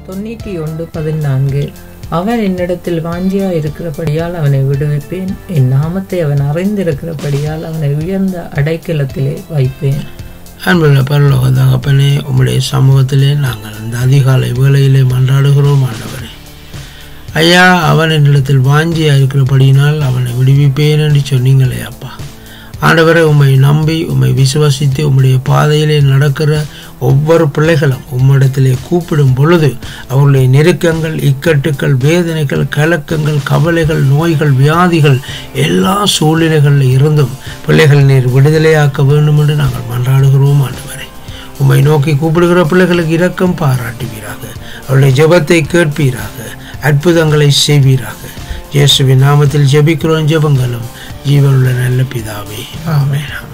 தொண்ணூற்றி ஒன்று பதினான்கு அவன் என்னிடத்தில் வாஞ்சியா இருக்கிறபடியால் அவனை விடுவிப்பேன் என் நாமத்தை அவன் அறிந்திருக்கிறபடியால் அவனை உயர்ந்த அடைக்கலத்திலே வைப்பேன் அன்புள்ள பரலோக தகப்பனே உம்முடைய சமூகத்திலே நாங்கள் இந்த அதிகாலை வேளையிலே மன்றாடுகிறோம் ஆண்டவரே ஐயா அவன் என்னிடத்தில் வாஞ்சியா இருக்கிறபடியினால் அவனை விடுவிப்பேன் என்று சொன்னீங்களே அப்பா ஆண்டவரை உம்மை நம்பி உம்மை விசுவசித்து உம்முடைய பாதையிலே நடக்கிற ஒவ்வொரு பிள்ளைகளும் உம்மிடத்திலே கூப்பிடும் பொழுது அவர்களுடைய நெருக்கங்கள் இக்கட்டுக்கள் வேதனைகள் கலக்கங்கள் கவலைகள் நோய்கள் வியாதிகள் எல்லா சூழ்நிலைகளில் இருந்தும் பிள்ளைகள் நீர் விடுதலையாக்க வேண்டும் என்று நாங்கள் மன்றாடுகிறோம் ஆண்டவரை உம்மை நோக்கி கூப்பிடுகிற பிள்ளைகளுக்கு இரக்கம் பாராட்டுவீராக அவருடைய ஜெபத்தை கேட்பீராக அற்புதங்களை செய்வீராக இயேசுவின் நாமத்தில் ஜெபிக்கிறோம் ஜெபங்களும் ஜீவனுள்ள நல்ல பிதாவே ஆமென்